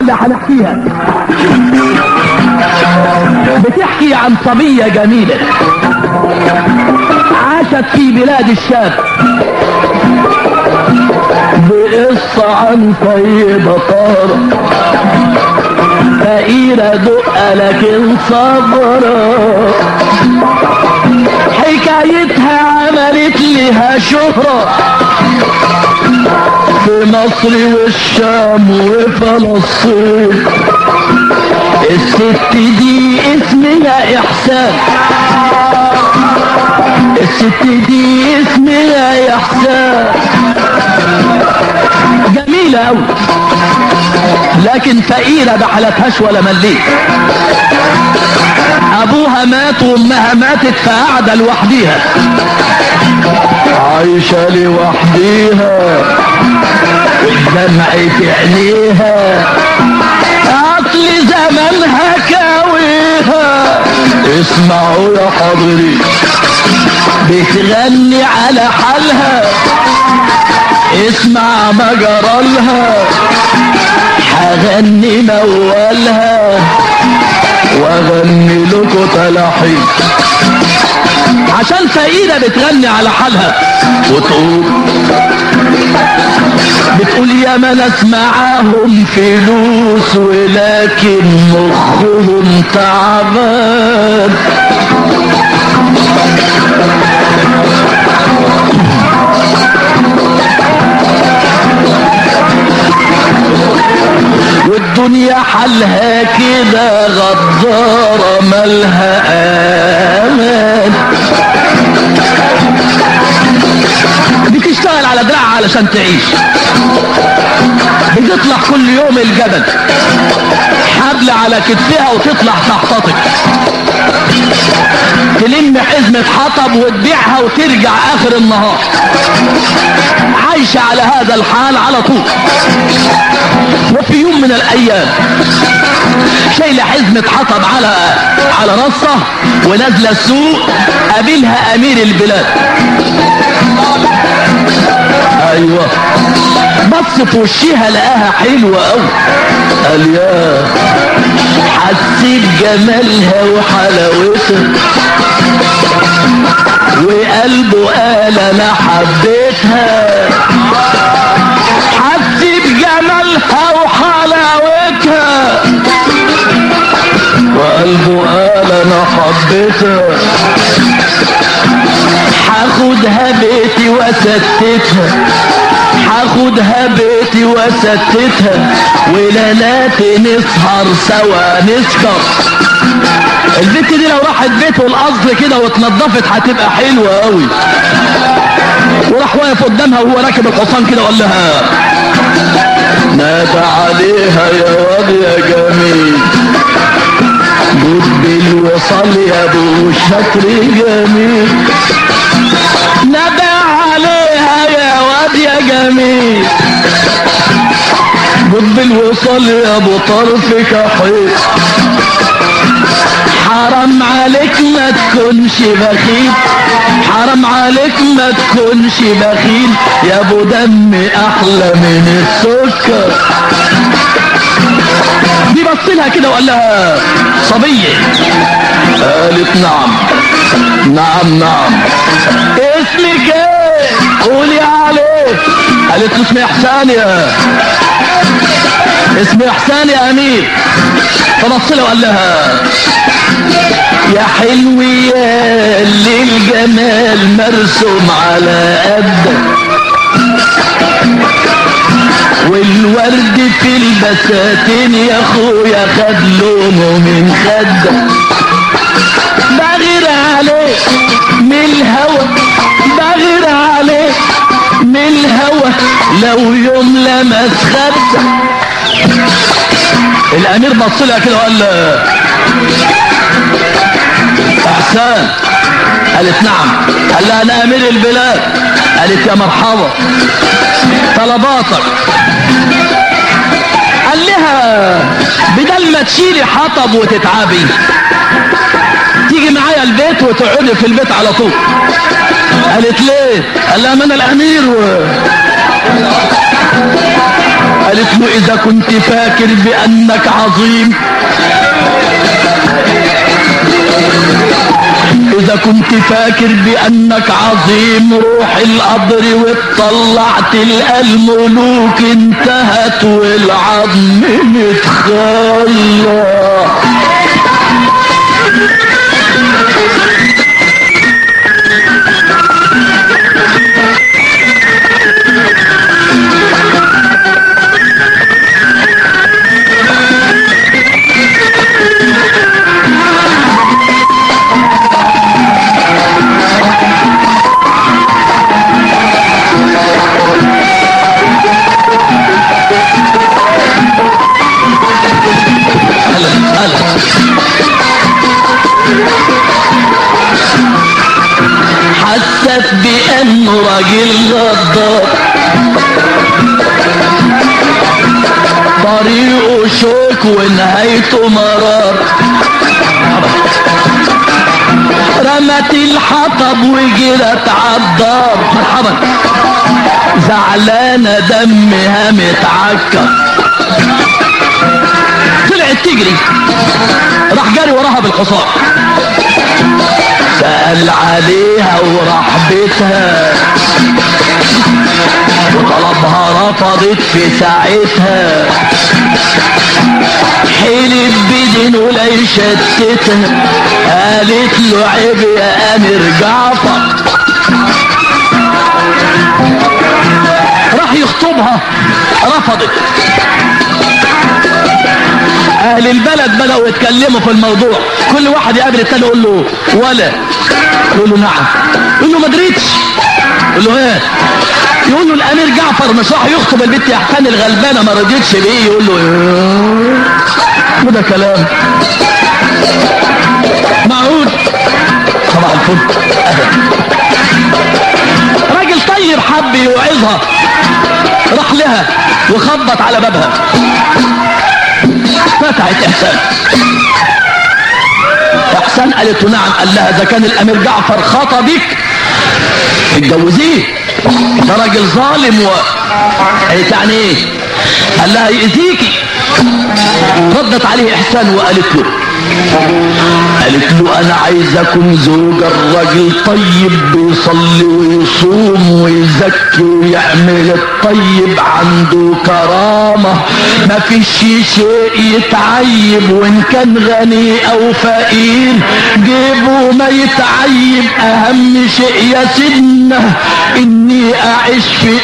اللي هنحكيها بتحكي عن صبية جميلة عاشت في بلاد الشام بقصة عن طيبة طارة فقيرة دقة لكن صبرة حكايتها عملت لها شهرة في مصر والشام وفلسطين الست دي اسمها احسان الست دي اسمها احسان جميلة اوي لكن فقيرة ما حلتهاش ولا مليت ابوها مات وامها ماتت فقاعدة لوحديها عايشة لوحديها والدمع في عينيها اصل زمانها كاويها اسمعوا يا حضري بتغني على حالها اسمع ما جرالها هغني مولها واغني لكم تلاحين عشان فقيرة بتغني على حالها وتقول بتقول يا ما ناس معاهم فلوس ولكن مخهم تعبان والدنيا حالها كده غدارة مالها امان بتشتغل على دراعها علشان تعيش بتطلع كل يوم الجبل حبل على كتفها وتطلع تحتطب تلم حزمة حطب وتبيعها وترجع اخر النهار عايشة على هذا الحال على طول وفي يوم من الايام شايلة حزمة حطب على على راسها ونازلة السوق قابلها امير البلاد ايوه بص في وشها لقاها حلوة قوي قال يا حسيت جمالها وحلاوتها وقلبه قال انا حبيتها حسيت جمالها وحلاوتها وقلبه قال انا حبيتها هاخدها بيتي وستتها هاخدها بيتي وستتها وليلات نسهر سوا نسكر البنت دي لو راحت بيته القصر كده واتنضفت هتبقى حلوة قوي وراح واقف قدامها وهو راكب الحصان كده وقال لها نادى عليها يا واد يا جميل جد بالوصال يا ابو شكر جميل نادى عليها يا واد يا جميل جد بالوصال يا ابو طرفك حيط حرام عليك ما تكونش بخيل حرام عليك ما تكونش بخيل يا ابو دم احلى من السكر دي بص لها كده وقال لها صبية قالت نعم نعم نعم اسمك ايه قولي عليه قالت له اسمي احسان يا اسمي احسان يا امير فبص له وقال لها يا حلو يا اللي الجمال مرسوم على قدك والورد في البساتين يا اخويا خد لونه من خدك بغير عليك من الهوى بغير عليك من الهوى لو يوم لمس خدك الامير بص لها كده وقال لها احسان قالت نعم قال لها انا امير البلاد قالت يا مرحبا طلباتك قال لها بدل ما تشيلي حطب وتتعبي تيجي معايا البيت وتقعدي في البيت على طول قالت ليه قال لها ما انا الامير و... قالت له اذا كنت فاكر بانك عظيم اذا كنت فاكر بانك عظيم روح القبر واتطلع تلقى الملوك انتهت والعظم متخلى هلا هلا حست بانه راجل غدار طريقه شوك ونهايته مرار رمت الحطب وجرت عالدار مرحبا زعلانة دمها متعكر طلعت تجري راح جري وراها بالحصان سأل عليها وراح بيتها وطلبها رفضت في ساعتها حلف بدين لا يشتتها قالت له عيب يا امير جعفر راح يخطبها رفضت اهل البلد بدأوا يتكلموا في الموضوع كل واحد يقابل التاني يقول له ولا يقول له نعم يقول له ما دريتش يقول له ايه يقول له الامير جعفر مش راح يخطب البنت يا حسان الغلبانه ما رضيتش بيه يقول له ايه وده كلام معقول صباح الفل راجل طيب حب يوعظها راح لها وخبط على بابها فتحت احسان احسان قالت له نعم قال لها اذا كان الامير جعفر خطبك اتجوزيه ده راجل ظالم و قالت يعني ايه قال لها يأذيكي ردت عليه احسان وقالت له قالت له انا عايز اكون زوجة الراجل طيب بيصلي ويصوم ويزكي ويعمل الطيب عنده كرامة ما فيش شيء يتعيب وان كان غني او فقير جيبه ما يتعيب اهم شيء يا سيدنا اني اعيش في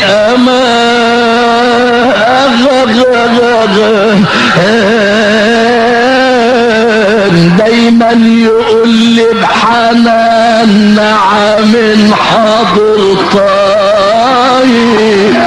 امان دايما يقول لي بحنان نعم حاضر طيب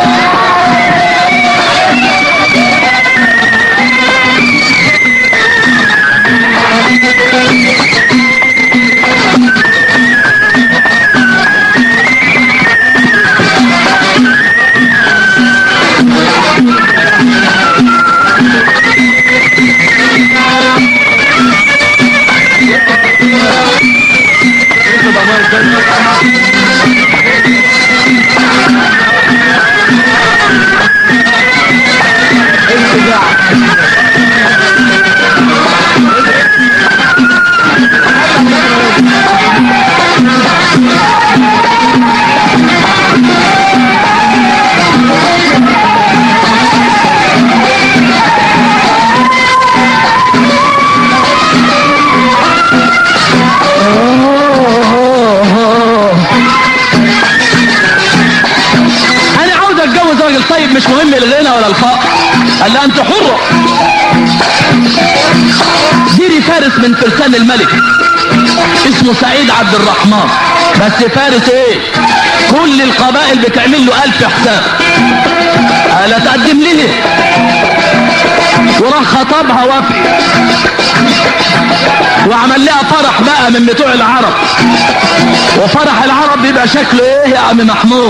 انا عاوز اتجوز راجل طيب مش مهم الغنى ولا الفقر قال لها انت حرة ديري فارس من فرسان الملك اسمه سعيد عبد الرحمن بس فارس ايه كل القبائل بتعمل له الف حساب قال اتقدم ليه وراح خطبها وافق وعمل لها فرح بقى من بتوع العرب وفرح العرب بيبقى شكله ايه يا عم محمود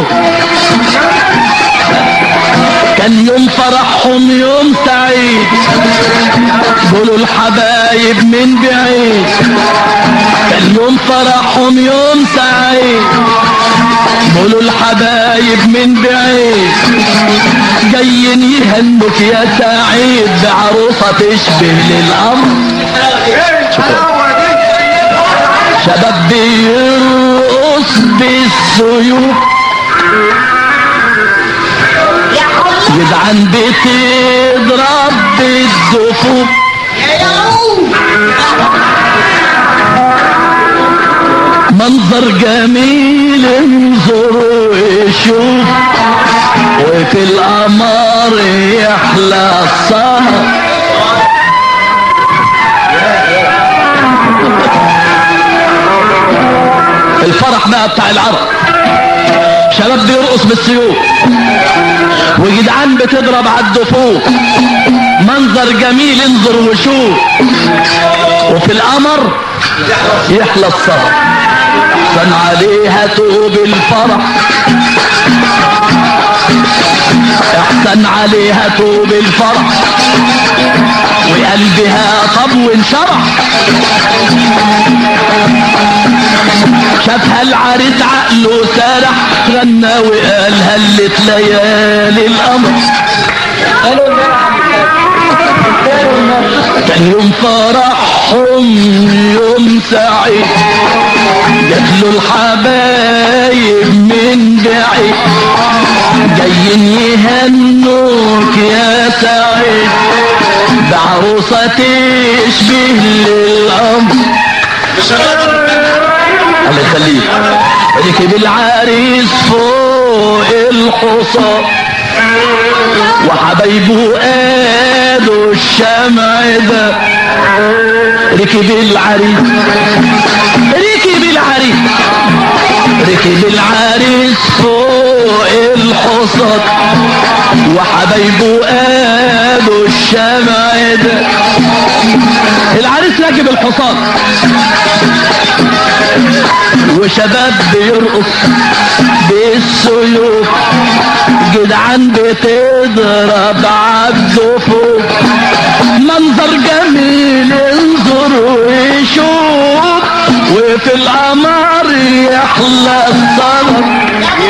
كان يوم فرحهم يوم سعيد قولوا الحبايب من بعيد كان يوم فرحهم يوم سعيد قولوا الحبايب من بعيد جايين يهنوك يا سعيد بعروسة تشبه للأمر شباب بيرقص بالسيوف جدعان بتضرب بالدفوف منظر جميل انظر وشوف وفي القمر يحلى السهر الفرح بقى بتاع العرب شباب بيرقص بالسيوف وجدعان بتضرب على الدفوف منظر جميل انظر وشوف وفي القمر يحلى السهر احسن عليها توب الفرح احسن عليها توب الفرح وقلبها طب وانشرح شافها العريس عقله سرح غنى وقال هلت ليالي القمر كان يوم فرحهم يوم سعيد جاتله الحبايب من بعيد جايين يهنوك يا سعيد بعروسة تشبه للقمر الله يخليك ركب العريس فوق الحصان وحبايبه قادوا الشمع ده ركب العريس ركب العريس ركب العريس فوق الحصان وحبايبه قادوا الشمع ده العريس راكب الحصان وشباب بيرقص بالسيوف جدعان بتضرب عالدفوف منظر جميل انظر وشوف وفي القمر يحلى الصبر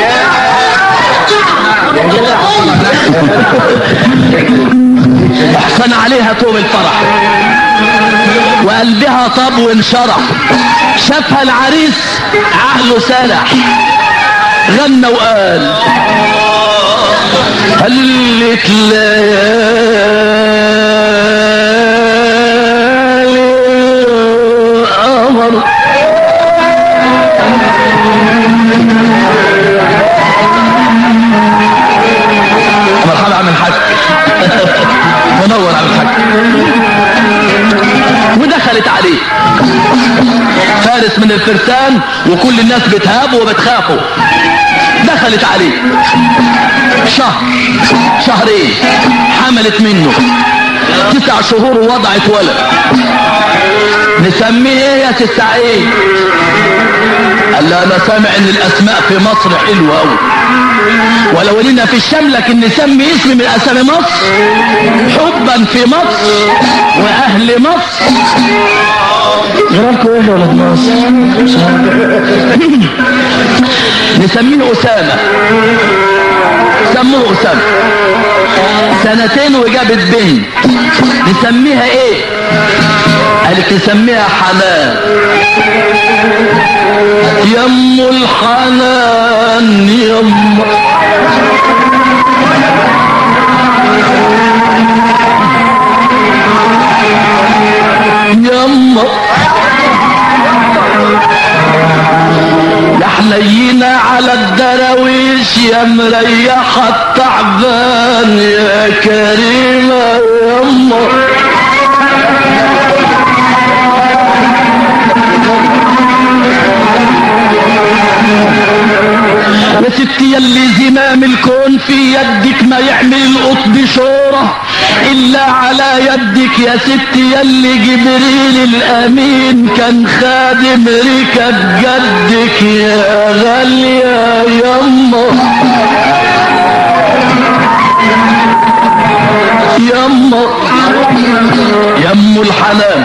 احسن عليها طوب الفرح وقلبها طب وانشرح شافها العريس عقله سرح غنى وقال هلت ليالي القمر مرحبا عم الحاج منور عم الحاج ودخلت عليه فارس من الفرسان وكل الناس بتهابه وبتخافه دخلت عليه شهر شهرين حملت منه تسع شهور ووضعت ولد نسميه ايه يا ست سعيد قال لا انا سامع ان الاسماء في مصر حلوه قوي ولو اننا في الشام لكن نسمي اسم من اسامي مصر حبا في مصر واهل مصر جرالكم ايه يا ولد مصر نسميه اسامه سموه اسامه سنتين وجابت بنت نسميها ايه قالت نسميها حنان يم الحنان يم يم يا حنينة على الدراويش يا مريحة التعبان يا كريمة يما يا ستي يلي زمام الكون في يدك ما يعمل القطب شورة إلا على يدك يا ستي يلي جبريل الأمين كان خادم ركب جدك يا غالية يما يما يم الحنان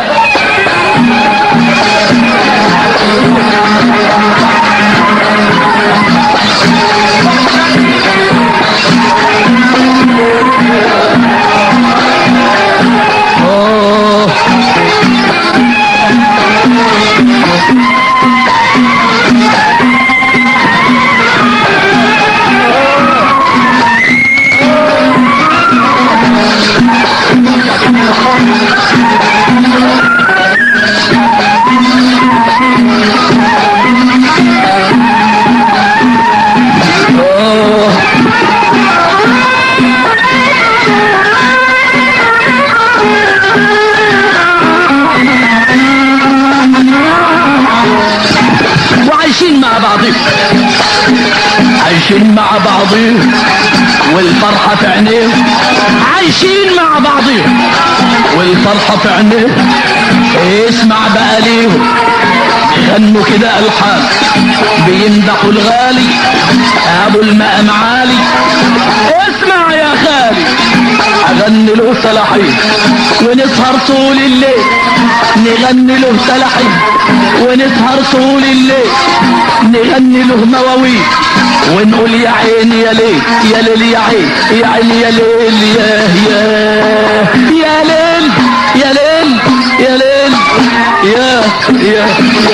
عايشين مع بعضهم عايشين مع بعضهم والفرحة في عينيهم عايشين مع بعضهم والفرحة في عينيهم اسمع بقى ليهم غنوا كده الحان بيمدحوا الغالي ابو المقام عالي اسمع يا خالي اغني له صلاحين ونسهر طول الليل نغني له صلاحين ونسهر طول الليل نغني له مواويل ونقول يا عين يا ليل يا ليل يا عين يا عين يا ليل يا يا يا ليل يا ليل يا ليل يا يا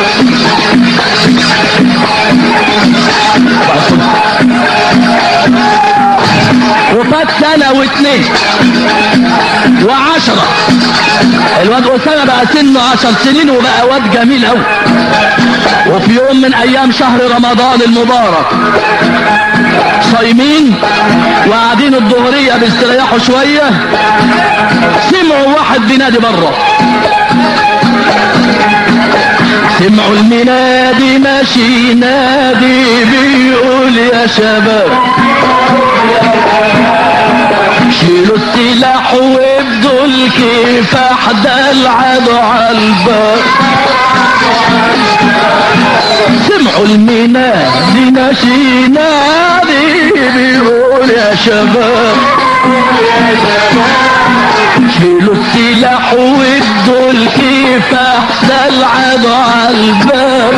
وفات سنة واثنين وعشرة الواد أسامة بقى سنه عشر سنين وبقى واد جميل أوي وفي يوم من أيام شهر رمضان المبارك صايمين وقاعدين الظهرية بيستريحوا شوية سمعوا واحد بينادي بره سمعوا المنادي ماشي نادي بيقول يا شباب شيلوا السلاح وابدوا الكفاح ده العدو عالباب سمعوا المنادي ماشي نادي بيقول يا شباب شيلوا السلاح وادوا الكفاح ده العدو عالباب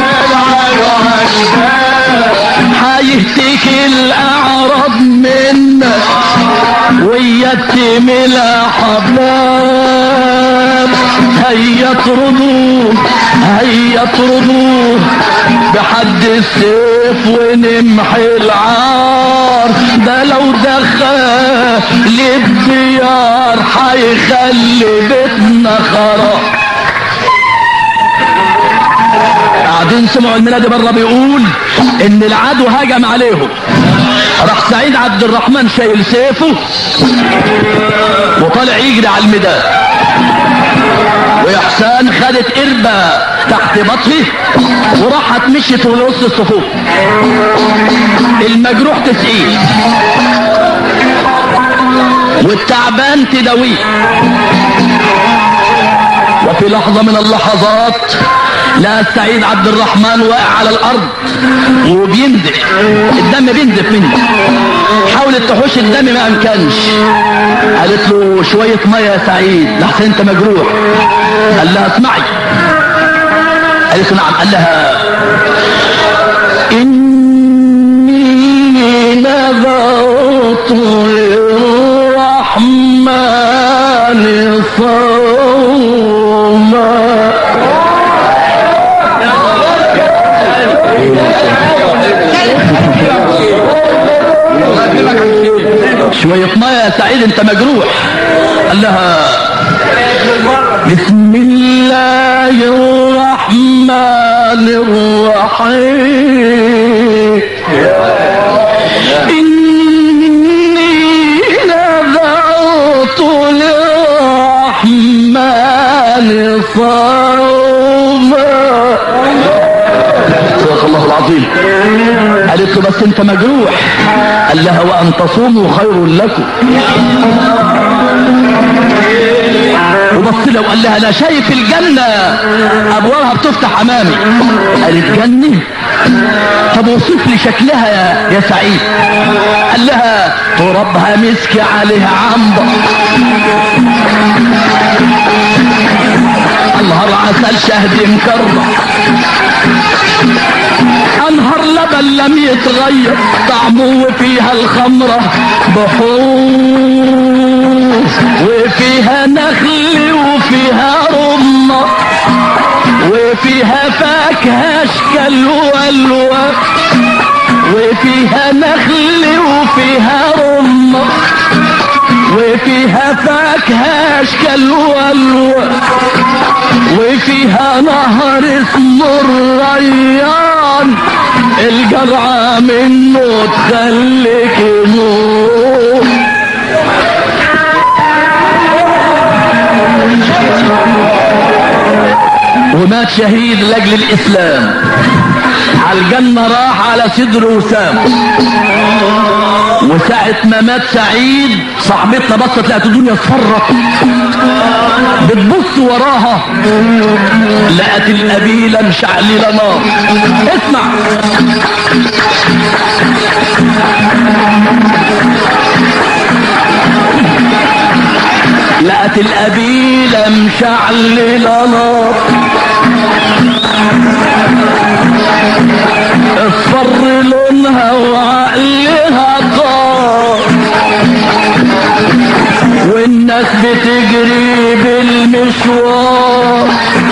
هيهتك الاعراض منا ويتم الاحباب هيا اطردوه هيا اطردوه بحد السيف ونمحي العار ده لو دخل للديار هيخلي بيتنا خراب قاعدين سمعوا المنادي بره بيقول ان العدو هجم عليهم راح سعيد عبد الرحمن شايل سيفه وطالع يجري على الميدان وإحسان خدت قربة تحت بطنه وراحت مشيت وسط الصفوف المجروح تسقيه والتعبان تداويه وفي لحظة من اللحظات لا سعيد عبد الرحمن واقع على الارض وبينزف الدم بينزف منه حاولت تحوش الدم ما امكنش قالت له شوية مية يا سعيد لحسن انت مجروح قال لها اسمعي قالت له نعم قال لها إني نذرت للرحمن صوما شوية مية يا سعيد انت مجروح قال لها بسم الله الرحمن الرحيم إني نذرت للرحمن صوما صدق الله العظيم قالت له بس انت مجروح قال لها وان تصوموا خير لكم وبص له وقال لها انا شايف الجنة ابوابها بتفتح امامي قالت جنة طب وصف لي شكلها يا, يا سعيد قال لها ترابها مسك عليها عنبر انهار عسل شهد مكرر انهار لبن لم يتغير طعمه وفيها الخمرة بحور وفيها نخل وفيها رمة وفيها فاكهة اشكال والوان وفيها نخل وفيها رمة وفيها فاكهة اشكال والوان وفيها نهر اسمه الريان الجرعة منه تخليك نور ومات شهيد لاجل الاسلام على الجنة راح على صدره وسام وساعة ما مات سعيد صاحبتنا بصت لقت الدنيا اتفرق بتبص وراها لقت القبيلة مشعللة نار اسمع لقت القبيلة مشعللة نار اصفر لونها وعقلها طار والناس بتجري بالمشوار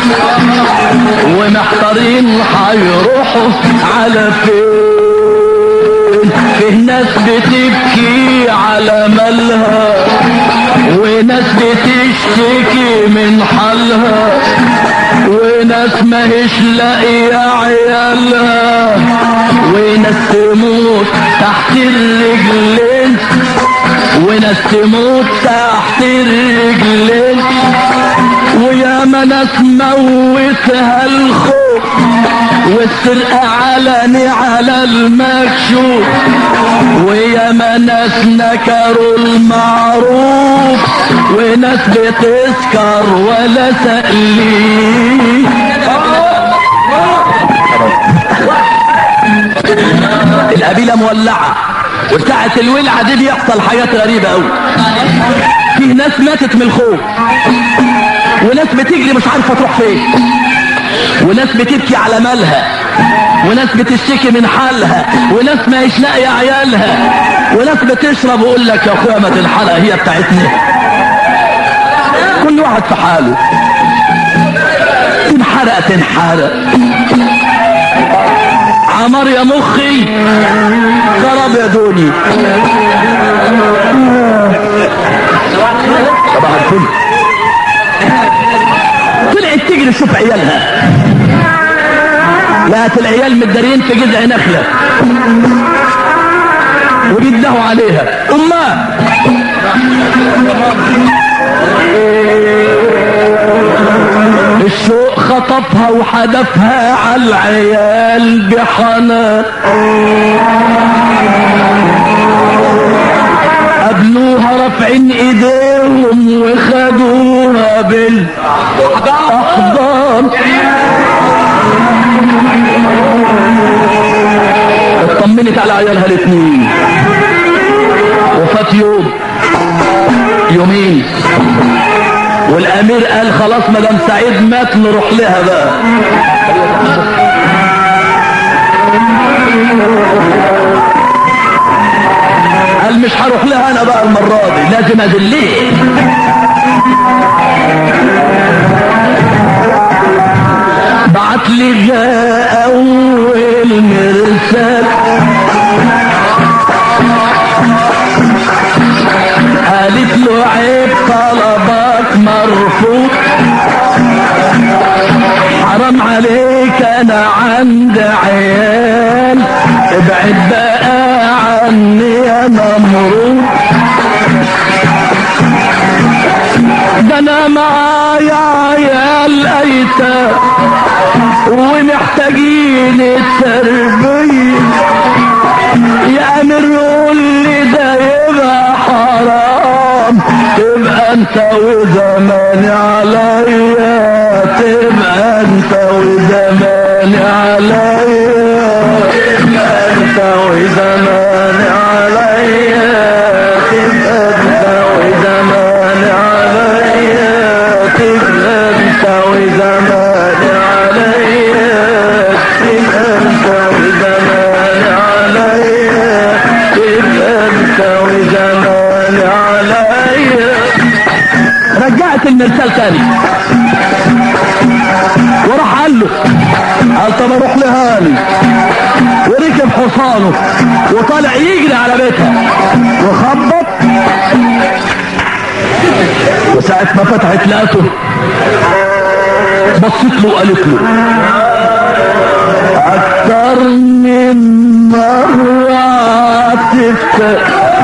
ومحتارين هيروحوا على فين فيه ناس بتبكي على مالها وناس بتشتكي من حالها وناس ماهيش لاقية عيالها وناس تموت تحت الرجلين وناس تموت تحت الرجلين وياما ناس موتها الخوف والسرقة علني على المكشوف وياما ناس نكروا المعروف وناس بتسكر ولا تقليد القبيلة مولعة وساعة الولعة دي بيحصل حاجات غريبة قوي في ناس ماتت من الخوف وناس بتجري مش عارفة تروح فين وناس بتبكي على مالها وناس بتشتكي من حالها وناس ما لاقيه عيالها وناس بتشرب ويقول لك يا اخويا ما تنحرق هي بتاعتنا كل واحد في حاله تنحرق تنحرق عمر يا مخي خرب يا دوني صباح الفل طلعت تجري تشوف عيالها لقت العيال متدارين في جذع نخلة وبيدهوا عليها أمه الشوق خطفها وحدفها على العيال بحنان قبلوها رافعين ايديهم وخدوها بالاحضان اطمنت على عيالها الاثنين وفات يوم يومين والامير قال خلاص مدام سعيد مات نروح لها بقى قال مش هروح لها انا بقى المره دي لازم اذليه بعت لي جاء اول مرسال قالت له عيب طلبك مرفوض حرام عليك انا عندي عيال ابعد بقى عني يا نمرود ده انا معايا عيال ايتام ومحتاجين التربيه يا امير قول لي ده يبقى حرام تبقى انت وزماني عليا تبقى انت وزماني عليا تبقى انت وزماني عليا تبقى انت وزماني عليا تبقى انت وزماني عليا تبقى انت وزماني عليا تبقى انت وزماني عليا رجعت المرسال تاني وراح قال له قال طب اروح لهاني وركب حصانه وطالع يجري على بيتها وخبط وساعة ما فتحت لقته بصت له وقالت له أكتر من مرة عطفت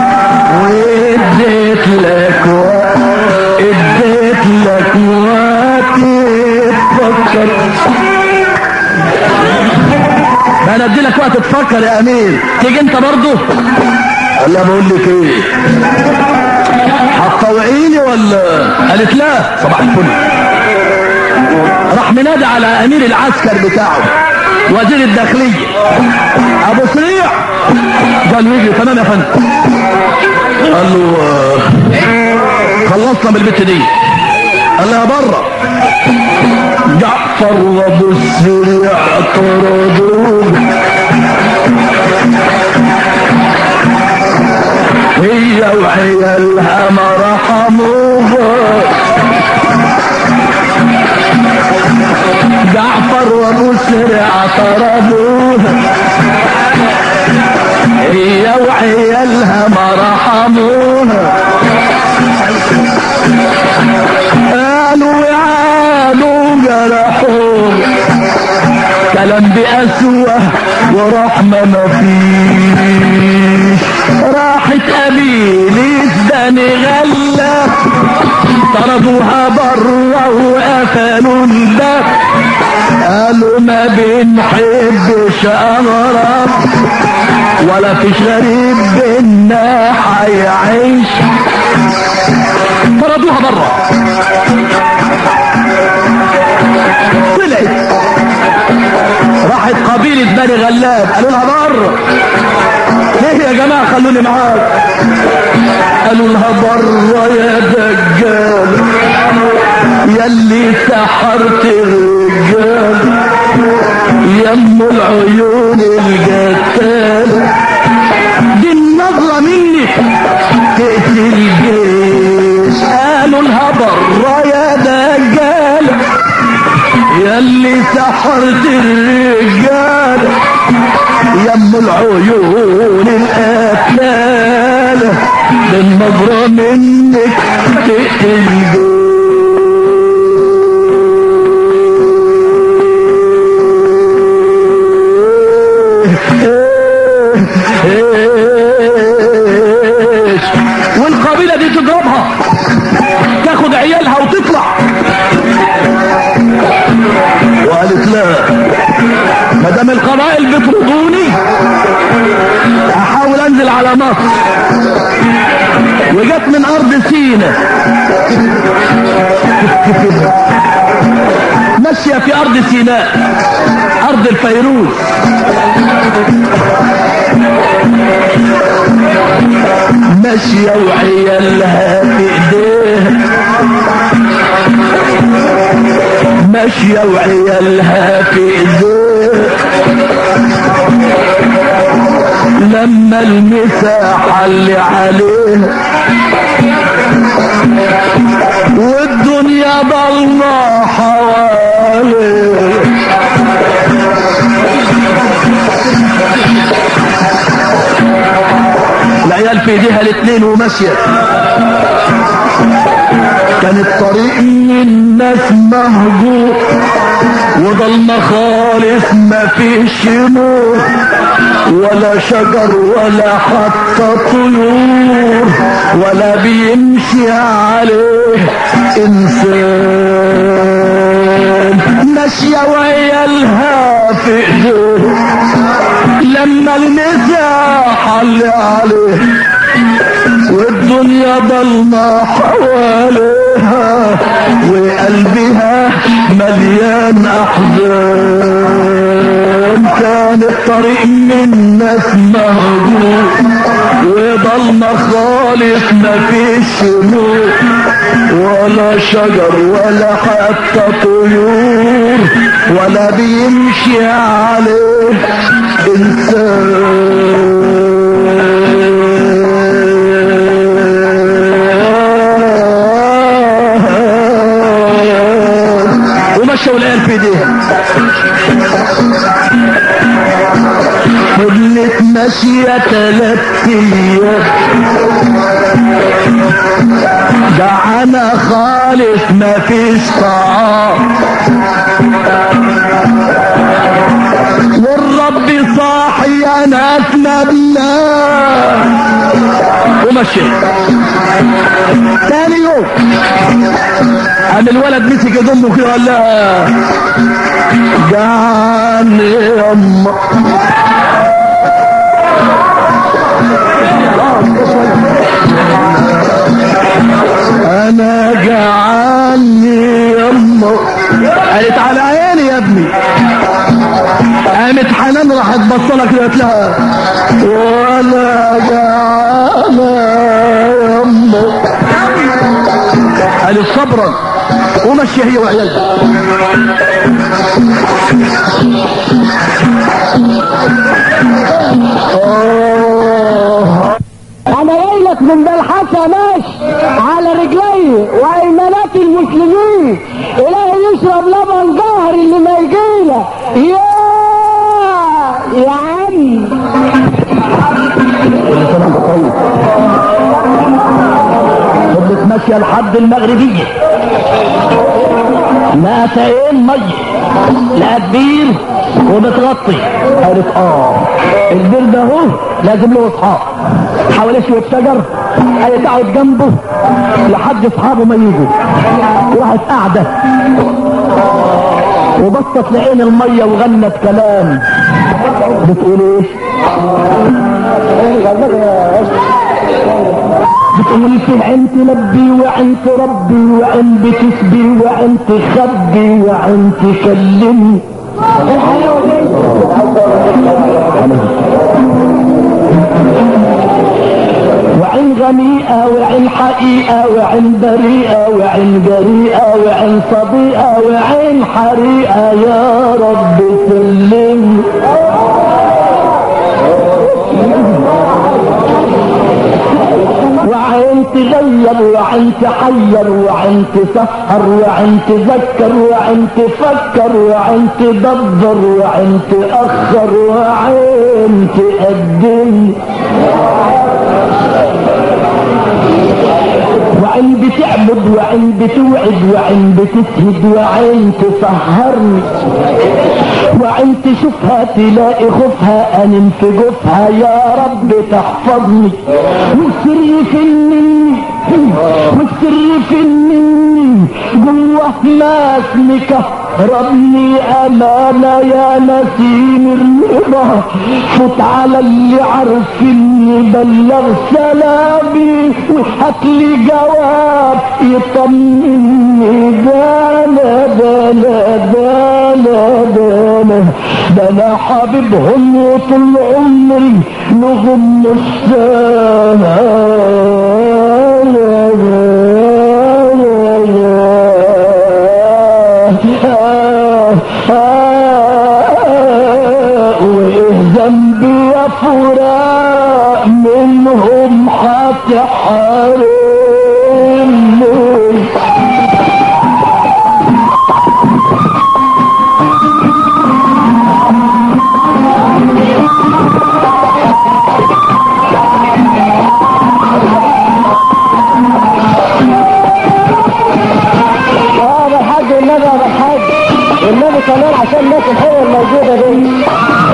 واديت لك وقت اديت لك وقت تفكر انا ادي لك وقت تفكر يا امير تيجي انت برضه قال لها بقول لك ايه هتطوعيني ولا قالت لا صباح الفل راح منادى على امير العسكر بتاعه وزير الداخليه ابو سريع قال له يجي تمام يا فندم قال له آه، خلصنا من البت دي قال لها بره جعفر وابو السريع طردوه هي وعيالها ما رحموها جعفر وابو السريع طردوها هي وعيالها ما رحموها قالوا يعانوا جرحوه كلام بأسوة ورحمة ما فيش راحت قبيلة بني غلة طردوها برا وقفلوا الباب قالوا ما بنحبش أغرب ولا فيش غريب بينا حيعيش طردوها برا طلعت راحت قبيلة بني غلاب قالوا لها بره ليه يا جماعة خلوني معاك قالوا لها بره يا دجال يلي سحرت الرجال يم العيون الجتال دي النظرة مني تقتل الجيش قالوا لها بره يا دجال يلي سحرت الرجال يم العيون القتال بالنظرة منك تقتل الجيش. والقبيلة دي تضربها تاخد عيالها وتطلع وقالت لا ما دام القبائل بيطردوني احاول انزل على مصر وجت من ارض سينا ماشيه في ارض سيناء ارض الفيروز ماشيه وعيالها في ايديها ماشية وعيالها في ايديها لما المساحة اللي عليها والدنيا ضلمة حواليها العيال في ايديها الاثنين وماشيه كان الطريق من الناس مهجور وضلمة خالص ما فيش نور ولا شجر ولا حتى طيور ولا بيمشي عليه انسان ماشية وعيالها في ايديه لما المساحة اللي عليه والدنيا ضلمة حواليها وقلبها مليان أحزان كان الطريق من ناس مهجور وضلمة خالص مفيش نور ولا شجر ولا حتى طيور ولا بيمشي عليه إنسان ومشوا العيال في ايديها فضلت ماشية تلات ايام جعانة خالص ما فيش طعام والرب صاحي يا ناس نبلا ومشي تاني يوم قام الولد مسك يضمه كده قال لها جعلني يا أما انا جعلني يما قالت على عيني يا ابني قامت حنان راحت بصلها كده قالت لها وانا جعانة يما قالت صبرا ومشي هي وعيالها آه انا جاي لك من بالحسا ماشي على رجلي وايمانات المسلمين الهي يشرب لبن جهر اللي ما يجينا يا يا عم كل سنة وانت طيب فضلت ماشية لحد المغربية لا تقين مية لا كبير ومتغطي قالت اه البير ده اهو لازم له اصحاب حواليه شوية شجر هيقعد جنبه لحد اصحابه ما يجوا راحت قاعدة وبصت لعين المية وغنت كلام بتقول ايه بتقول في العين تلبي وعين تربي وعين بتسبي وعين تخبي وعين تكلمي وعين غنيئة وعين حقيقة وعين بريئة وعين جريئة وعين صديقة وعين حريقة يا رب سلمي وعين تغير وعين تحير وعين تسهر وعين تذكر وعين تفكر وعين تدبر وعين تأخر وعين تقدم وعين بتعبد وعين بتوعد وعين بتسهد وعين تسهرني وعين تشوفها تلاقي خوفها انم في جوفها يا رب تحفظني والسر في الني والسر في الني جوه ما اسمك ربني امانة يا نسيم الرضا فوت على اللي عارفني بلغ سلامي وهات لي جواب يطمني دانا دانا دانا دانا ده انا حبيبهم وطول عمري نغم وايه ذنبي يا فراق منهم هتحرمني اه ده الحاج والنبي يا الحاج والنبي كمان عشان الناس الحلوه الموجوده دي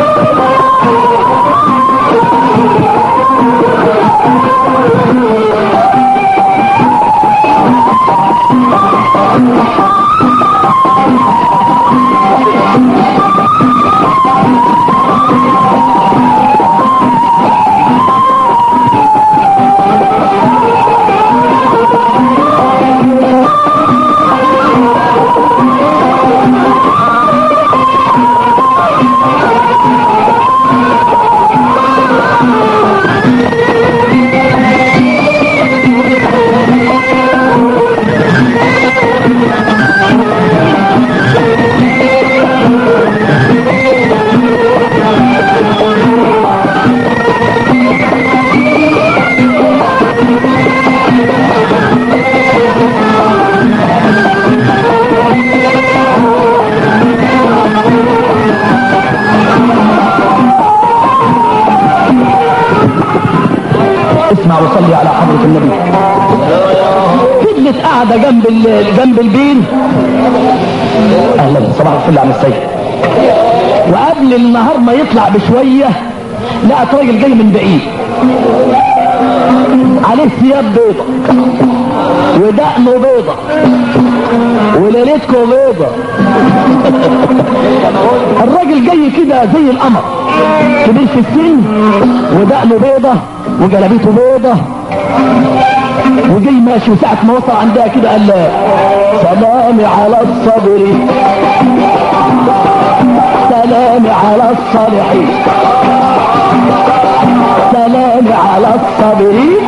اسمع وصلي على حضرة النبي فضلت قاعدة جنب ال- جنب البير اهلا صباح الفل على السيد وقبل النهار ما يطلع بشوية لقت راجل جاي من بعيد عليه ثياب بيضة ودقنه بيضة وليلتكم بيضة الراجل جاي كده زي القمر كبير في السن ودقنه بيضة وجلابيته بيضة وجاي ماشي وساعة ما وصل عندها كده قال لها سلامي على الصبر سلامي على الصالحين سلامي على الصابرين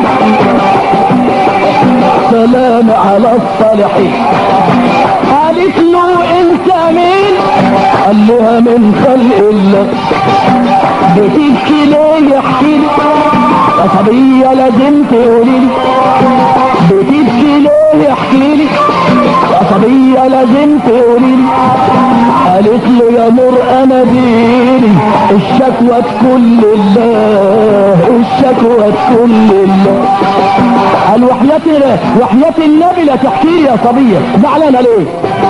سلام على الصالحين قالت له انت مين قال لها من خلق الله بتبكي ليه يحكي لي يا صبية لازم تقولي لي بتبكي ليه يحكي لي يا صبية لازم تقولي لي قالت له يا نور انا ديني الشكوى تكون لله الشكوى تكون لله قال وحياة وحياة النبي لا تحكي لي يا صبية زعلانة ليه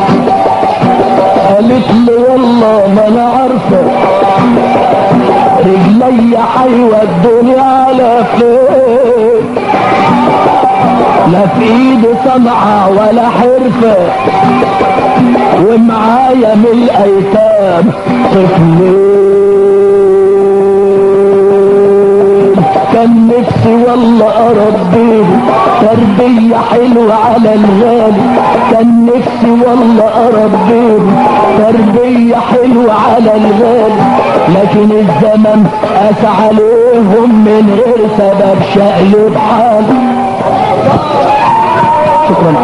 قالت له والله ما انا عارفة رجلي حيوة الدنيا على فين لا في ايدي صنعة ولا حرفة ومعايا من الايتام طفلين كان نفسي والله اربيه تربية حلوة على الغالي كان نفسي والله اربيه تربية حلوة على الغالي لكن الزمن قاس عليهم من غير سبب شقلب حال شكرا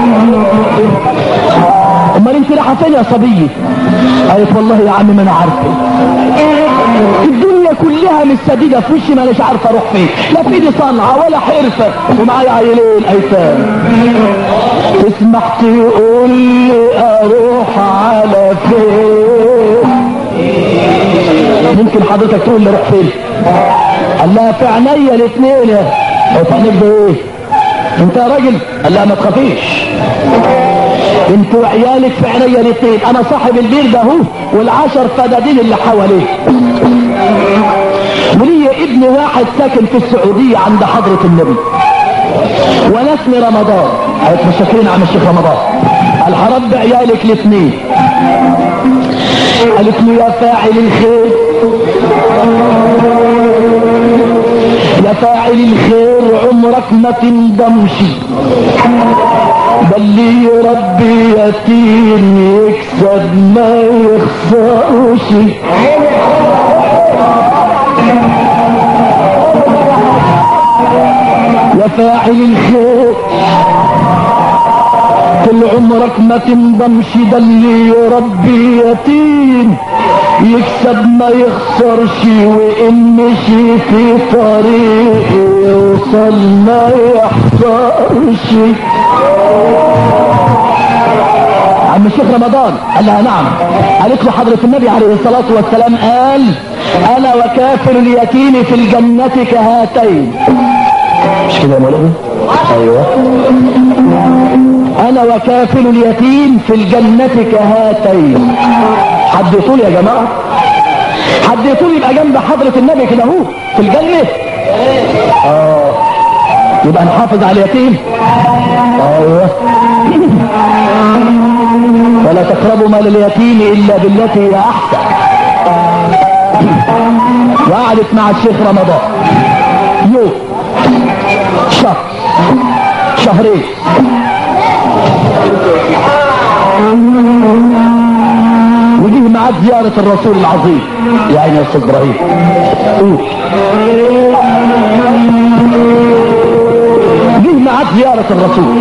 امال انت رايحه فين يا صبيه قالت والله يا عم ما انا عارفه الدنيا كلها مستديده في وشي ما اناش عارفه اروح فين لا في ايدي صنعه ولا حرفه ومعايا عيلين ايتام تسمح تقول لي اروح على فين ممكن حضرتك تقول لي روح فين قال لها في عينيا الاثنين هو في عينيك ده ايه انت يا راجل قال لها ما تخافيش انت وعيالك في عينيا الاثنين انا صاحب البير ده هو والعشر فدادين اللي حواليه ولي ابن واحد ساكن في السعودية عند حضرة النبي وانا اسمي رمضان قالت مشاكرين عم الشيخ رمضان قال هربي عيالك الاثنين قالت له يا فاعل الخير يا فاعل الخير عمرك ما تندمش بل لي ربي يتيم يكسب ما يخسرش يا فاعل الخير طول عمرك ما تندمش ده اللي يربي يتيم يكسب ما يخسرش وان مشي في طريق يوصل ما يحصرش عم الشيخ رمضان قال لها نعم قالت له حضرة النبي عليه الصلاة والسلام قال انا وكافر اليتيم في الجنة كهاتين مش كده يا مولانا ايوه انا وكافل اليتيم في الجنة كهاتين حد يطول يا جماعة حد يطول يبقى جنب حضرة النبي كده اهو في الجنة اه يبقى نحافظ على اليتيم ايوه ولا تقربوا مال اليتيم الا بالتي هي احسن وقعدت مع الشيخ رمضان يوم شهر شهرين وجيه معاه زيارة الرسول العظيم يا عيني يا استاذ ابراهيم قول. جه معاه زيارة الرسول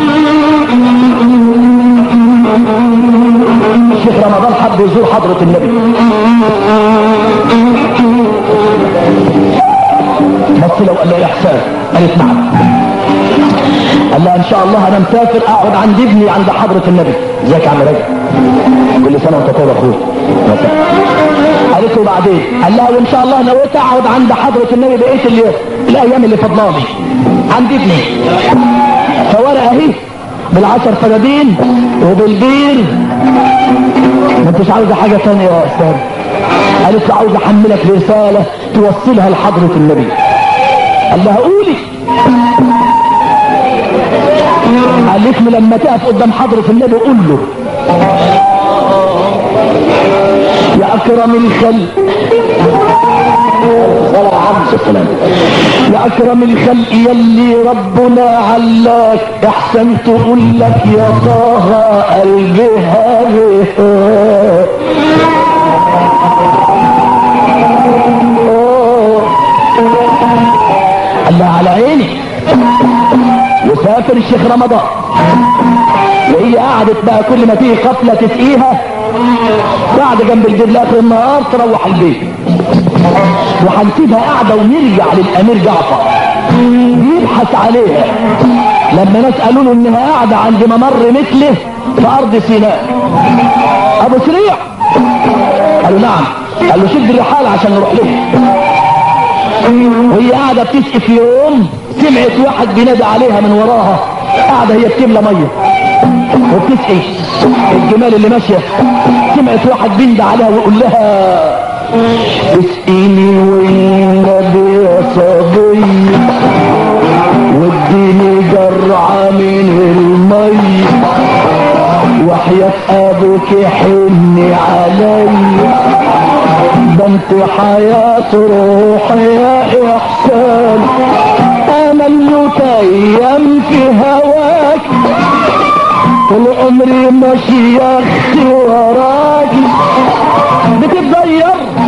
الشيخ رمضان حب يزور حضرة النبي بس لو قال له يا حسان قالت نعم قال لها ان شاء الله انا مسافر اقعد عند ابني عند حضرة النبي ازيك يا عم رجب كل سنة وانت طيب يا اخويا قالت له بعدين قال لها وان شاء الله نويت اقعد عند حضرة النبي بقيت اللي الايام اللي فضلاني عند ابني فورقه اهي بالعشر فدادين وبالبير ما انتش عاوزه حاجه ثانيه يا استاذ قالت له عاوز احملك رساله توصلها لحضره النبي قال لها قولي قالت له لما تقف قدام حضرة النبي قول له يا اكرم الخلق السلام يا اكرم الخلق يلي ربنا علاك احسن تقول لك يا طه قلبي هذه الله على عيني وسافر الشيخ رمضان وهي قعدت بقى كل ما تيجي قفله تسقيها قاعده جنب البيت لاخر النهار تروح البيت وهنسيبها قاعده ونرجع للامير جعفر يبحث عليها لما ناس قالوا له انها قاعده عند ممر مثله في ارض سيناء ابو سريع قالوا نعم قال له شد الرحال عشان نروح له وهي قاعده بتسقي في يوم سمعت واحد بينادي عليها من وراها قاعده هي بتملى ميه وبتسقي الجمال اللي ماشيه سمعت واحد بيندى عليها ويقول لها اسقيني والنبي يا صبي واديني جرعه من المي وحياة ابوك حني علي ده انت حياة روحي يا احسان انا المتيم في هواك طول عمري ماشي يا اختي وراك بتتغير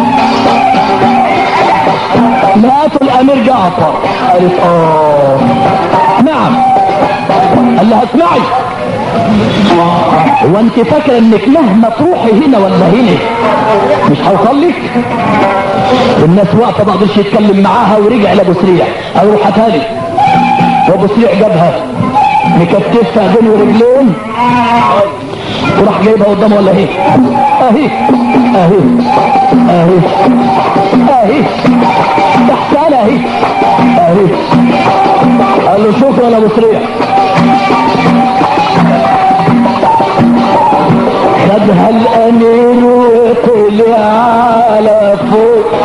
لقيت الامير جعفر قالت اه نعم قال لها اسمعي هو انت فاكره انك مهما تروحي هنا ولا هنا مش هوصل لك الناس واقفه ما قدرش يتكلم معاها ورجع لابو سريع اروح تاني وابو سريع جابها مكتفها بين ورجلين وراح جايبها قدامه ولا اهي اهي اهي اهي اهي تحتها اهي اهي قال له شكرا يا ابو سريع خدها الامير وطلع على فوق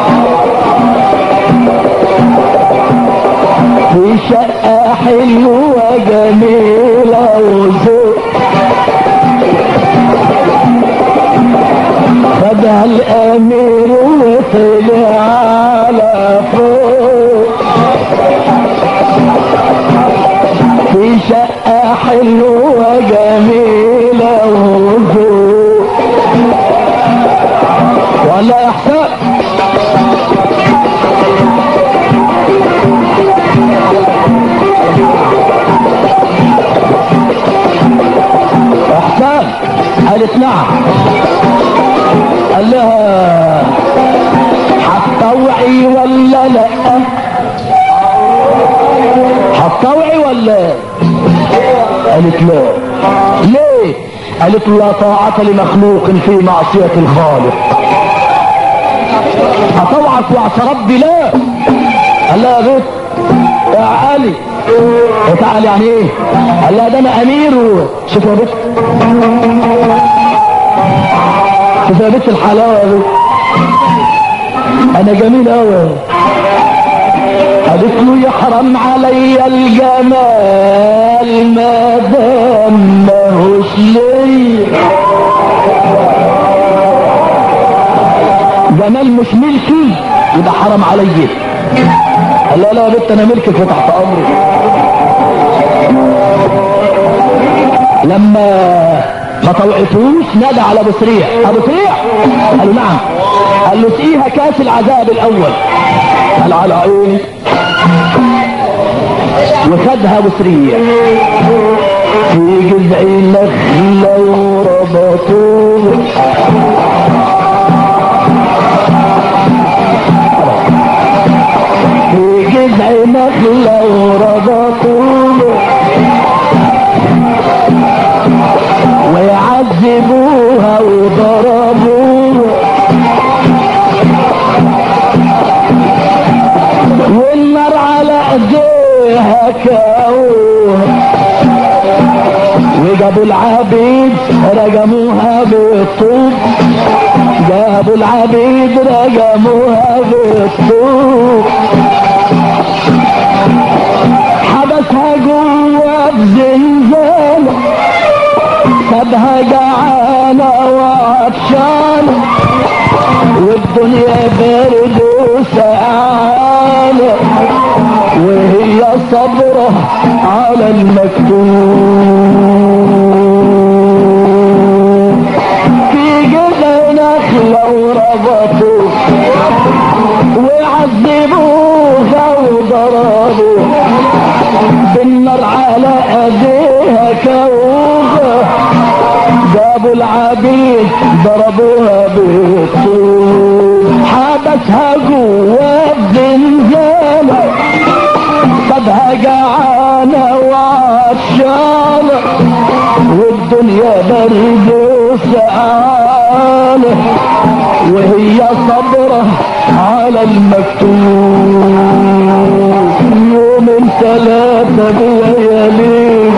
في شقة حلوة جميلة وذوق خدها الامير وطلع على فوق في شقة حلوة جميلة وذوق ولا احسن احسان قالت نعم قال لها هتطوعي ولا لا هتطوعي ولا قالت لا ليه قالت لا طاعة لمخلوق في معصية الخالق هطوعك وعصى ربي لا قال لها يا بنت يا علي تعال يعني ايه قال لها ده انا امير شوف يا بنت شوف يا بنت الحلاوه يا بنت انا جميل قوي قالت له يحرم علي الجمال ما دام ماهوش ليا جمال مش ملكي يبقى حرام عليا قال لا لا يا بنت انا ملكك وتحت امرك لما ما طوعتوش نادى على ابو سريع ابو سريع قال له نعم قال له سقيها كاس العذاب الاول قال على عيني وخدها ابو سريع في جذع نخله وربطوه في جذع نخله وربطوه ويعذبوها وضربوها والنار على ايديها كاوها وجابوا العبيد رجموها بالطوب جابوا العبيد رجموها بالطوب في زنزانة سابها جعانة وعطشانة والدنيا برد وسقعانة وهي صبرة على المكتوب في جذع نخلة وربطوه وعذبوها وضربوها بالنار على ايديها كوها جابوا العبيد ضربوها بالطول حبسها جوا الزنزانة خدها جعانة وعطشانة والدنيا برد وسقعانة وهي صبرة على المكتوب يوم ثلاثة بليالين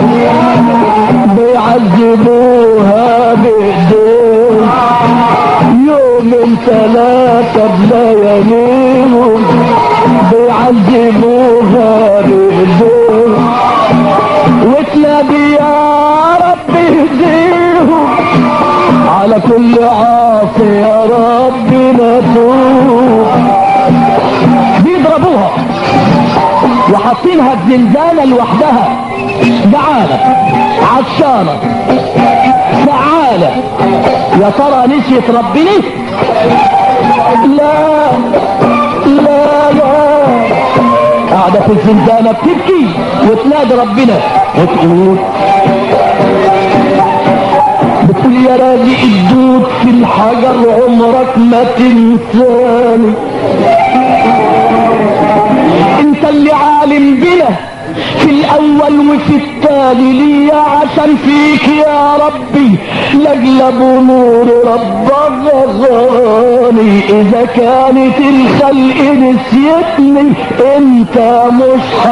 بيعذبوها بإيديهم يوم ثلاثة بليالين بيعذبوها بإيديهم وتلاقي يا رب اهديهم على كل عاصي يا رب نتوب بيضربوها وحاطينها في زنزانة لوحدها جعانة عطشانة سعانة يا ترى نسيت ربنا لا لا لا قاعدة في الزنزانة بتبكي وتنادي ربنا وتقول بتقول يا راجع الدود في الحجر عمرك ما تنساني انت اللي عالم بنا في الاول وفي التالي ليا عشان فيك يا ربي لجلب نور ربك غاني اذا كانت الخلق نسيتني انت مش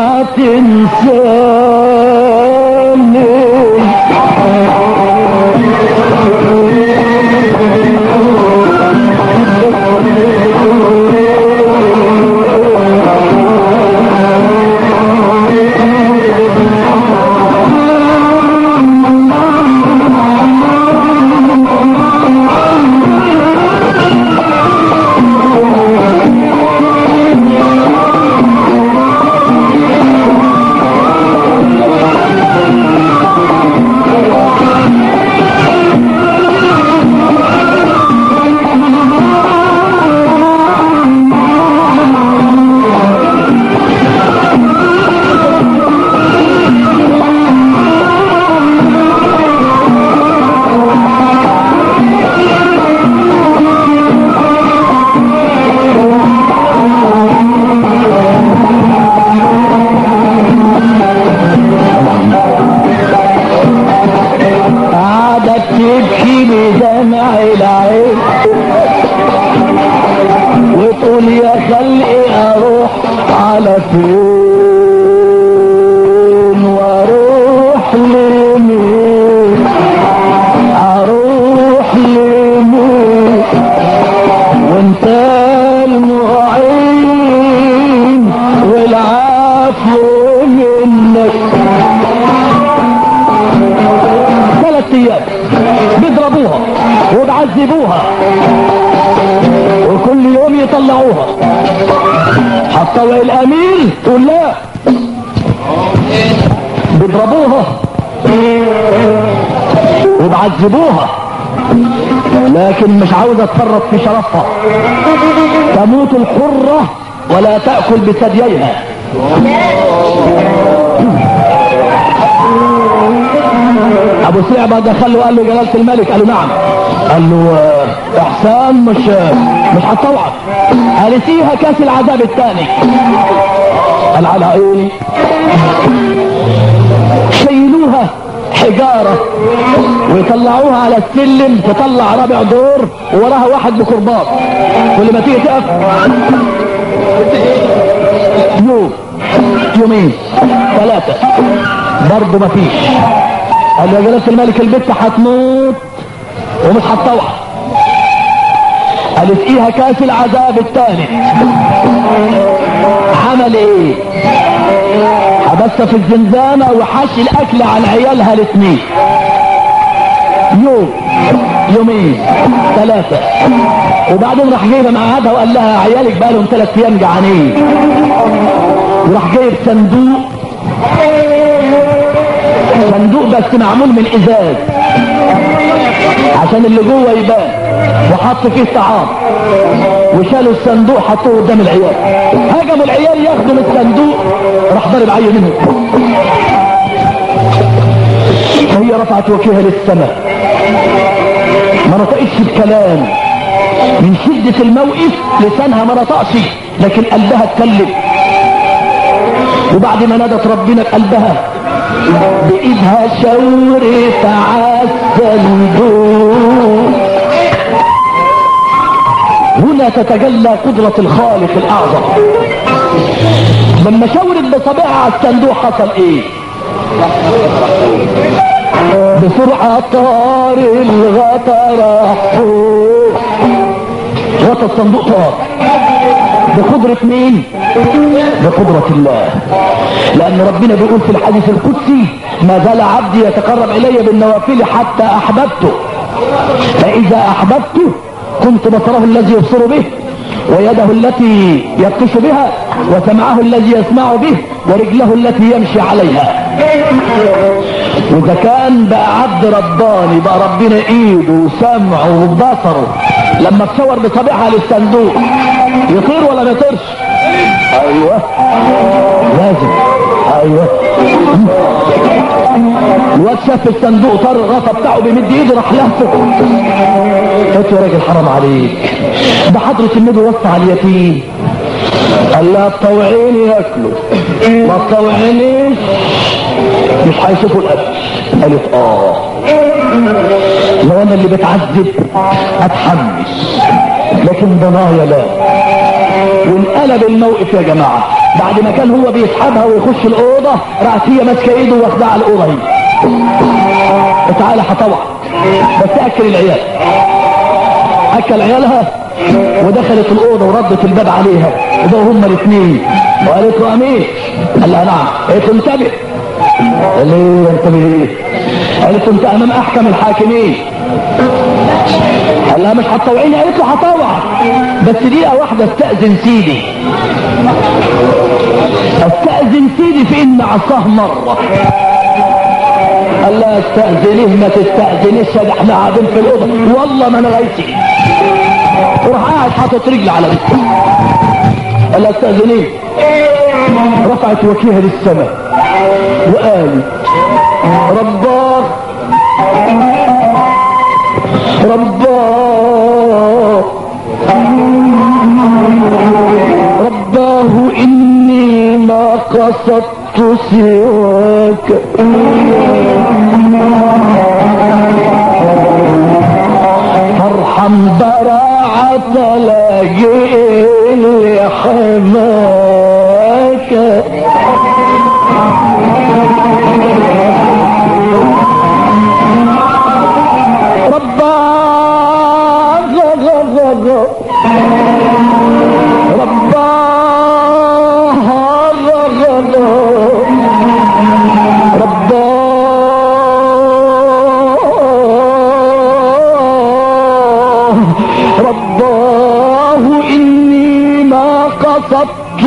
قعدت تبكي بدمع العين وتقول يا خلقي اروح على فين واروح لمين اروح لمين وانت المعين والعفو منك ثلاث ايام بيضربوها وبعذبوها وكل يوم يطلعوها حتى الامير تقول لا بيضربوها وبعذبوها لكن مش عاوزه تفرط في شرفها تموت الحره ولا تاكل بثدييها ابو سعبه دخل له قال له جلاله الملك قال له نعم قال له آه، احسان مش مش هتطوعك قال فيها كاس العذاب الثاني قال على عيوني شيلوها حجارة ويطلعوها على السلم تطلع رابع دور ووراها واحد بكرباط كل ما تيجي تقف يوم يومين ثلاثة برضه مفيش قال يا جلالة الملك البت هتموت ومش هتطوع قالت ايها كاس العذاب الثالث عمل ايه حبسها في الزنزانة وحش الاكل على عيالها الاثنين يوم يومين ثلاثة وبعدين راح جايبها مقعدها وقال لها عيالك بقالهم ثلاث ايام جعانين وراح جايب صندوق صندوق بس معمول من ازاز عشان اللي جوه يبان وحط فيه طعام وشالوا الصندوق حطوه قدام العيال هجموا العيال ياخدوا من الصندوق راح ضرب عيل منهم هي رفعت وجهها للسماء ما نطقتش الكلام من شدة الموقف لسانها ما نطقش لكن قلبها اتكلم وبعد ما نادت ربنا قلبها بإيدها شورت عالصندوق هنا تتجلى قدرة الخالق الأعظم لما شورت بصبعها على الصندوق حصل ايه بسرعة طار الغطا فوق غطا الصندوق طار بقدرة مين بقدرة الله لأن ربنا بيقول في الحديث القدسي ما زال عبدي يتقرب إلي بالنوافل حتى أحببته فإذا أحببته كنت بصره الذي يبصر به ويده التي يبطش بها وسمعه الذي يسمع به ورجله التي يمشي عليها واذا كان بقى عبد رباني بقى ربنا ايده وسمعه وبصره لما تصور بصابعها للصندوق يطير ولا ما يطيرش ايوه لازم ايوه الواد شاف الصندوق طار الغطا بتاعه بيمد ايده راح لهفه قلت يا راجل حرام عليك ده حضرة النبي وصى على اليتيم قال لها تطوعيني ياكلوا ما تطوعينيش مش هيشوفوا الاكل قالت اه لو انا اللي بتعذب اتحمس لكن ضنايا لا وانقلب الموقف يا جماعه بعد ما كان هو بيسحبها ويخش الاوضه راحت هي ماسكه ايده واخدها على الاوضه هي تعالى هطوع بس اكل العيال اكل عيالها ودخلت الاوضه وردت الباب عليها وده هما الاثنين وقالت له امين قال لها نعم قالت له انتبه قال لي انتبه ايه قالت له انت امام احكم الحاكمين قال لها مش هتطوعيني قالت له هطوع بس دقيقه واحده استاذن سيدي استاذن سيدي في ان عصاه مره قال لها استاذنيه ما تستاذنيش ده احنا قاعدين في الاوضه والله ما انا غايتي وراح قاعد حاطط رجل على رجل قال لها استاذنيه رفعت وجهها للسماء وقالت رباه رباه رباه إني ما قصدت سواك فارحم براعة لاجئ لحماك رباه إني ما قصدت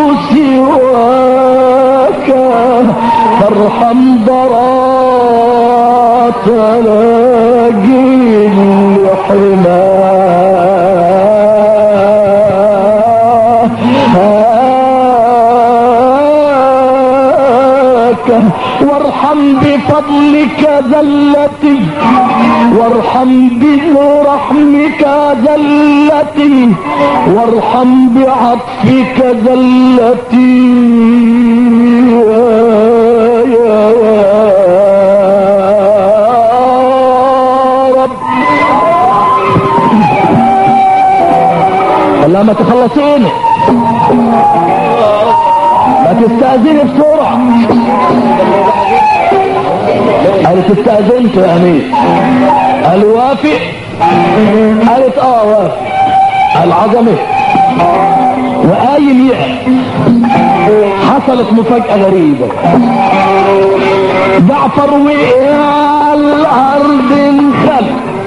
سواك فارحم ضرات لاجل حماك وارحم بفضلك ذلتي وارحم برحمك ذلتي وارحم بعطفك ذلتي يا رب والله ما تخلصيني ما تستأذني بسرعة قالت استأذنت يا أمير قال وافق قالت اه وافق العظمة وقايم يقع حصلت مفاجأة غريبة جعفر وقع على الأرض انخل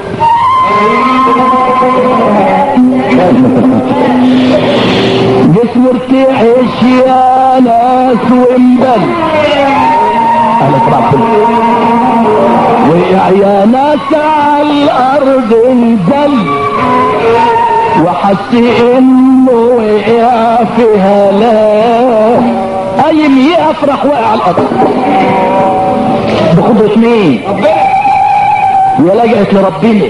جسمه ارتعش يا ناس وانبل انا طلعت وقع يا ناس على الارض انزل وحس انه وقع في هلاك قايم يقف راح وقع على الارض بقدرة مين؟ ولجأت لربنا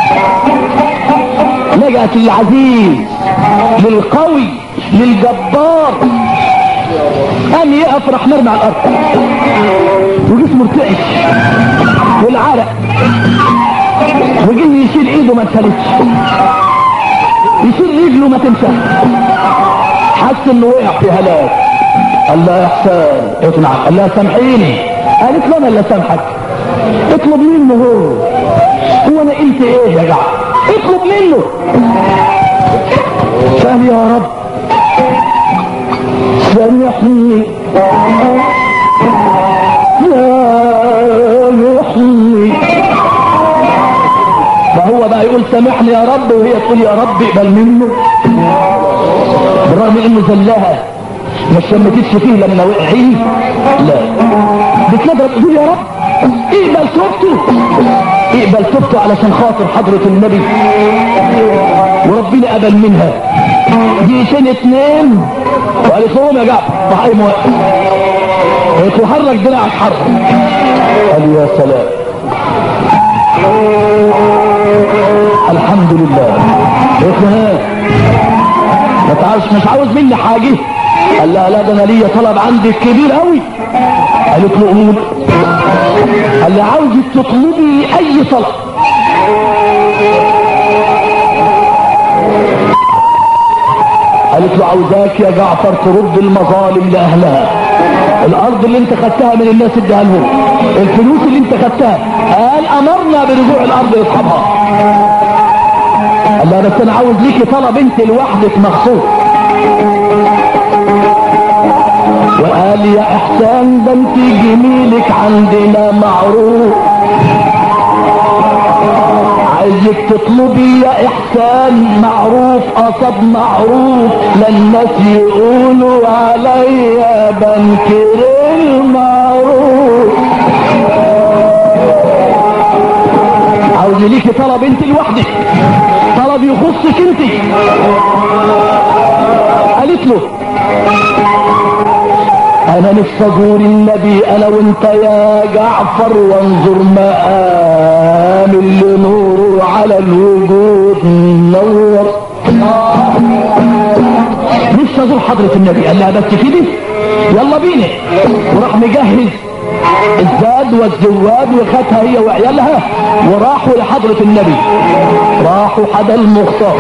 لجأت للعزيز للقوي للجبار قام يقف راح مرمى على الارض وجسمه ارتعش والعرق وجه يشيل ايده ما اتسالتش يشيل رجله ما تمسح حس انه وقع في هلاك قال لها يا حسان اقنع قال لها سامحيني قالت له انا اللي سامحك اطلب منه هو هو انا قلت ايه يا جعفر اطلب منه قال يا رب سامحني سامحني فهو بقى يقول سامحني يا رب وهي تقول يا رب اقبل منه بالرغم انه زلها ما شمتتش فيه لما وقعي لا بتنضرب تقول يا رب اقبل توبته اقبل توبته علشان خاطر حضرة النبي وربنا قبل منها جيشين اتنين وقالت لهم يا جعفر راح قايم واقف قالت له حرك دراعك حرك قال يا سلام الحمد لله قالت له ها ما تعرفش مش عاوز مني حاجه قال لها لا ده انا ليا طلب عندك كبير قوي قالت له قول قال لي عاوزك تطلبي اي طلب قالت له عاوزاك يا جعفر ترد المظالم لاهلها الارض اللي انت خدتها من الناس اديها لهم الفلوس اللي انت خدتها قال امرنا برجوع الارض لاصحابها قال لها بس انا عاوز ليكي طلب انت لوحدك مخصوص وقال يا احسان ده انت جميلك عندنا معروف عايزك تطلبي يا احسان معروف قصب معروف لا الناس يقولوا عليا بنكر المعروف عاوز ليكي طلب انت لوحدك طلب يخصك انت قالت له انا نفسي ازور النبي انا وانت يا جعفر وانظر مقام اللي نوره على الوجود نور نفسي ازور حضرة النبي قال لها بس كده يلا بينا وراح مجهز الزاد والزواد وخدها هي وعيالها وراحوا لحضرة النبي راحوا حدا المختار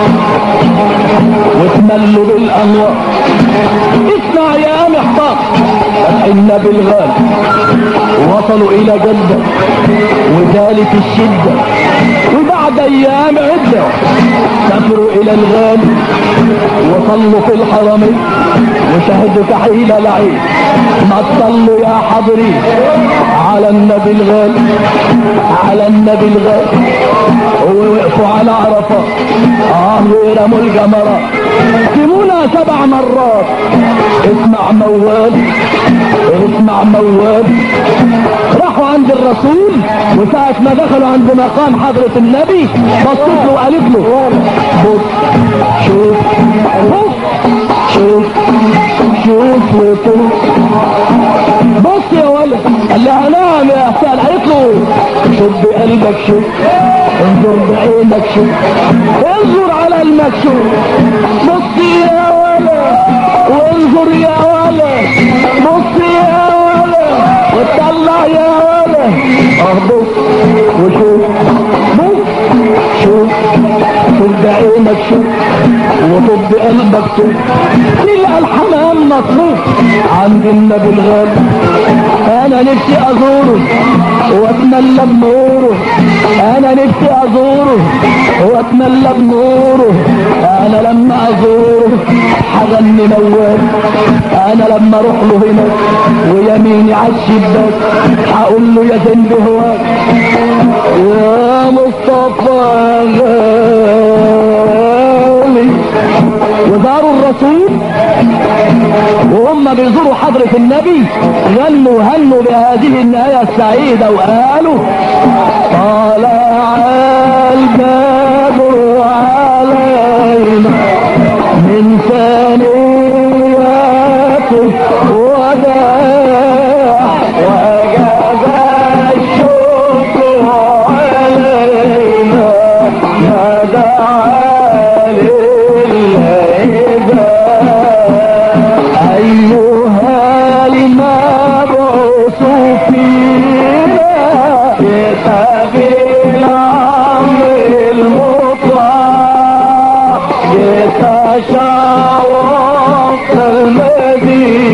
واتملوا بالانوار اسمع يا محتار النبي الغالي وصلوا الى جدة وزالت الشدة وبعد ايام عدة سافروا الى الغالي وصلوا في الحرمين وشهدوا تحيل العيد ما تصلوا يا حضرين على النبي الغالي على النبي الغالي ووقفوا على عرفة اه ورموا الجمرات سيبونا سبع مرات اسمع موال اسمع موال راحوا عند الرسول وساعة ما دخلوا عند مقام حضرة النبي بصت له وقالت له بص شوف بص شوف شوف وطوف بص يا ولد قال لها نعم يا احسان قالت له شوف بقلبك شوف انظر بعينك شوف انظر على المكشوف بص يا ولد وانظر يا ولد بص يا ولد وطلع يا ولد اه بص وشوف بص شوف شوف بعينك شوف وطب بقلبك شوف تلقى الحمام مطلوب عند النبي الغالي انا نفسي ازوره واتملى بنوره انا نفسي ازوره واتملى بنوره انا لما ازوره حغني موال انا لما اروح له هنا ويميني على الشباك هقول له يا ذنب هواك يا مصطفى غالي وزاروا الرسول وهم بيزوروا حضرة النبي غنوا وهنوا بهذه النهاية السعيدة وقالوا طلع البدر علينا من ثنياته وداع وجب الشكر علينا ما دعا